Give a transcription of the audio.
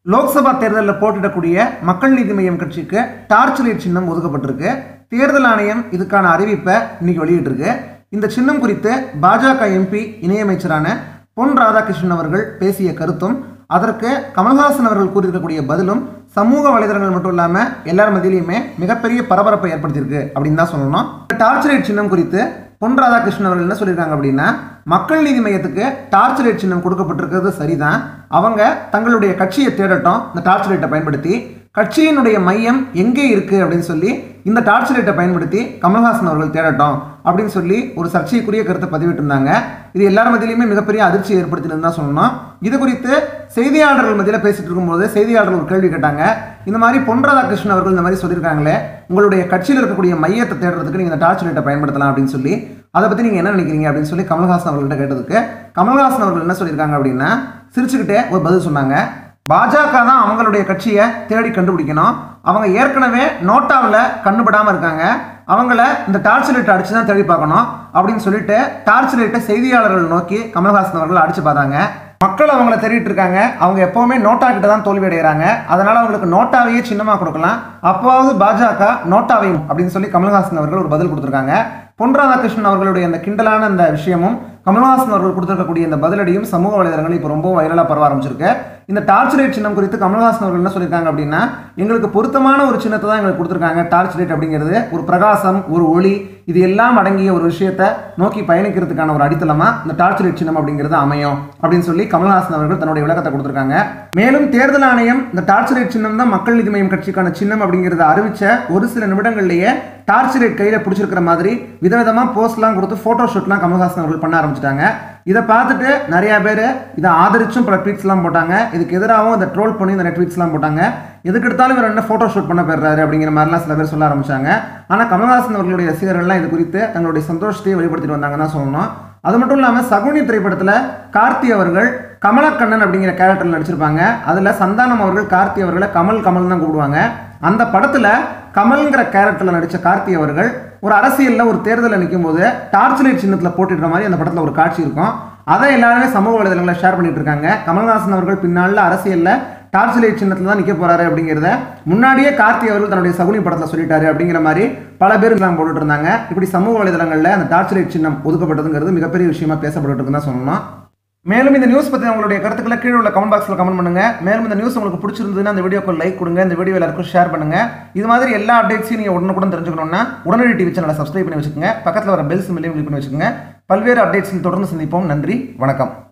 லோக்சபா தேர்தலில் போட்டியிடக்கூடிய மக்கள் நீதி மய்யம் கட்சிக்கு டார்ச் லைட் சின்னம் ஒதுக்கப்பட்டிருக்கு தேர்தல் ஆணையம் இதுக்கான அறிவிப்பை இன்னைக்கு வெளியிட்டிருக்கு இந்த சின்னம் குறித்து பாஜக எம்பி இணையமைச்சரான பொன் ராதாகிருஷ்ணன் அவர்கள் பேசிய கருத்தும் அதற்கு கமல்ஹாசன் அவர்கள் கூறியிருக்கக்கூடிய பதிலும் சமூக வலைதளங்கள் மட்டும் இல்லாமல் எல்லார் மத்தியிலையுமே மிகப்பெரிய பரபரப்பை ஏற்படுத்தியிருக்கு அப்படின்னு தான் சொல்லணும் இந்த டார்ச் லைட் சின்னம் குறித்து பொன் ராதாகிருஷ்ணன் அவர்கள் என்ன சொல்லியிருக்காங்க அப்படின்னா மக்கள் நீதி மையத்துக்கு டார்ச் லைட் சின்னம் கொடுக்கப்பட்டிருக்கிறது சரிதான் அவங்க தங்களுடைய கட்சியை தேடட்டும் இந்த டார்ச் லைட்டை பயன்படுத்தி கட்சியினுடைய மையம் எங்கே இருக்கு அப்படின்னு சொல்லி இந்த டார்ச் லைட்டை பயன்படுத்தி கமல்ஹாசன் அவர்கள் தேடட்டும் அப்படின்னு சொல்லி ஒரு சர்ச்சைக்குரிய கருத்தை பதிவிட்டிருந்தாங்க இது எல்லார் மத்தியிலுமே மிகப்பெரிய அதிர்ச்சியை ஏற்படுத்தினது தான் சொல்லணும் இது குறித்து செய்தியாளர்கள் மத்தியில் பேசிட்டு இருக்கும்போது செய்தியாளர்கள் ஒரு கேள்வி கேட்டாங்க இந்த மாதிரி பொன் ராதாகிருஷ்ணன் அவர்கள் இந்த மாதிரி சொல்லியிருக்காங்களே உங்களுடைய கட்சியில் இருக்கக்கூடிய மையத்தை தேடுறதுக்கு நீங்கள் இந்த டார்ச் லைட்டை பயன்படுத்தலாம் அப்படின்னு சொல்லி அதை பற்றி நீங்கள் என்ன நினைக்கிறீங்க அப்படின்னு சொல்லி கமல்ஹாசன் அவர்கள்ட்ட கேட்டதுக்கு கமல்ஹாசன் அவர்கள் என்ன சொல்லியிருக்காங்க அப்படின்னா சிரிச்சுக்கிட்டே ஒரு பதில் சொன்னாங்க பாஜக தான் அவங்களுடைய கட்சியை தேடி கண்டுபிடிக்கணும் அவங்க ஏற்கனவே நோட்டாவில் கண்டுபடாமல் இருக்காங்க அவங்கள இந்த டார்ச் லைட் அடிச்சு தான் தேடி பார்க்கணும் அப்படின்னு சொல்லிட்டு டார்ச் லைட்டை செய்தியாளர்கள் நோக்கி கமல்ஹாசன் அவர்கள் அடிச்சு பார்த்தாங்க மக்கள் அவங்கள தேடிட்டு இருக்காங்க அவங்க எப்பவுமே நோட்டா கிட்ட தான் தோல்வி அடைகிறாங்க அதனால அவங்களுக்கு நோட்டாவையே சின்னமாக கொடுக்கலாம் அப்போவாவது பாஜக நோட்டாவையும் அப்படின்னு சொல்லி கமல்ஹாசன் அவர்கள் ஒரு பதில் கொடுத்துருக்காங்க பொன் ராதாகிருஷ்ணன் அவர்களுடைய அந்த கிண்டலான அந்த விஷயமும் கமல்ஹாசன் அவர்கள் கொடுத்திருக்கக்கூடிய இந்த பதிலடியும் சமூக வலைதளங்கள் இப்போ ரொம்ப வைரலாக பரவ ஆரம்பிச்சிருக்கு இந்த டார்ச் லைட் சின்னம் குறித்து கமல்ஹாசன் அவர்கள் என்ன சொல்லியிருக்காங்க அப்படின்னா எங்களுக்கு பொருத்தமான ஒரு சின்னத்தை தான் எங்களுக்கு கொடுத்துருக்காங்க டார்ச் லைட் அப்படிங்கிறது ஒரு பிரகாசம் ஒரு ஒளி இது எல்லாம் அடங்கிய ஒரு விஷயத்தை நோக்கி பயணிக்கிறதுக்கான ஒரு அடித்தளமா இந்த டார்ச் லைட் சின்னம் அப்படிங்கிறது அமையும் அப்படின்னு சொல்லி கமல்ஹாசன் அவர்கள் தன்னுடைய விளக்கத்தை கொடுத்திருக்காங்க மேலும் தேர்தல் ஆணையம் இந்த டார்ச் லைட் சின்னம் தான் மக்கள் நீதி மய்யம் கட்சிக்கான சின்னம் அப்படிங்கிறத அறிவிச்ச ஒரு சில நிமிடங்கள்லேயே டார்ச் லைட் கையில் பிடிச்சிருக்கிற மாதிரி விதவிதமாக போஸ்ட்லாம் கொடுத்து ஃபோட்டோ ஷூட்லாம் கமல்ஹாசன் அவர்கள் பண்ண ஆரம்பிச்சிட்டாங்க இதை பார்த்துட்டு நிறையா பேர் இதை ஆதரிச்சும் பல ட்வீட்ஸ்லாம் போட்டாங்க இதுக்கு எதிராகவும் இந்த ட்ரோல் பண்ணி இந்த ட்வீட்ஸ்லாம் போட்டாங்க எதுக்கு எடுத்தாலும் இவர் என்ன ஃபோட்டோ ஷூட் பண்ண போயிடுறாரு அப்படிங்கிற மாதிரிலாம் சில பேர் சொல்ல ஆரம்பிச்சாங்க ஆனால் கமல்ஹாசன் அவர்களுடைய ரசிகர்கள்லாம் இது குறித்து தங்களுடைய சந்தோஷத்தையும் வெளிப்படுத்திட்டு வந்தாங்கன்னு தான் சொல்லணும் அது மட்டும் இல்லாமல் சகுனி திரைப்படத்தில் கார்த்தி அவர்கள் கமலக்கண்ணன் அப்படிங்கிற கேரக்டரில் நடிச்சிருப்பாங்க அதில் சந்தானம் அவர்கள் கார்த்தி அவர்களை கமல் கமல் தான் கூப்பிடுவாங்க அந்த படத்தில் கமல்ங்கிற கேரக்டரில் நடித்த கார்த்தி அவர்கள் ஒரு அரசியலில் ஒரு தேர்தலில் நிற்கும் போது டார்ச் லைட் சின்னத்தில் போட்டுடுற மாதிரி அந்த படத்தில் ஒரு காட்சி இருக்கும் அதை எல்லாருமே சமூக வலைதளங்களில் ஷேர் பண்ணிட்டு இருக்காங்க கமல்ஹாசன் அவர்கள் பின்னால் அரசியலில் டார்ச் லைட் சின்னத்தில் தான் நிற்க போறாரு அப்படிங்கிறத முன்னாடியே கார்த்தி அவர்கள் தன்னுடைய சகுனி படத்தில் சொல்லிட்டாரு அப்படிங்கிற மாதிரி பல பேர் எல்லாம் போட்டுட்டு இருந்தாங்க இப்படி சமூக வலைதளங்களில் அந்த டார்ச் லைட் சின்னம் ஒதுக்கப்பட்டதுங்கிறது மிகப்பெரிய விஷயமா பேசப்பட்டு இருக்குன்னு தான் சொல்லணும் மேலும் இந்த நியூஸ் பற்றி உங்களுடைய கருத்துக்களை கீழே உள்ள கமெண்ட் பாக்ஸில் கமெண்ட் பண்ணுங்க மேலும் இந்த நியூஸ் உங்களுக்கு பிடிச்சிருந்ததுன்னா அந்த வீடியோக்கு லைக் கொடுங்க இந்த வீடியோ எல்லாருக்கும் ஷேர் பண்ணுங்க இது மாதிரி எல்லா அப்டேட்ஸையும் நீங்கள் உடனுக்குடன் தெரிஞ்சுக்கணும்னா உடனடி டிவி சேனலை சப்ஸ்கிரைப் பண்ணி வச்சுக்கோங்க பக்கத்தில் வர பெல் சிம்லையும் கிளிக் பண்ணி வச்சுக்கோங்க பல்வேறு அப்டேட்ஸில் தொடர்ந்து சந்திப்போம் நன்றி வணக்கம்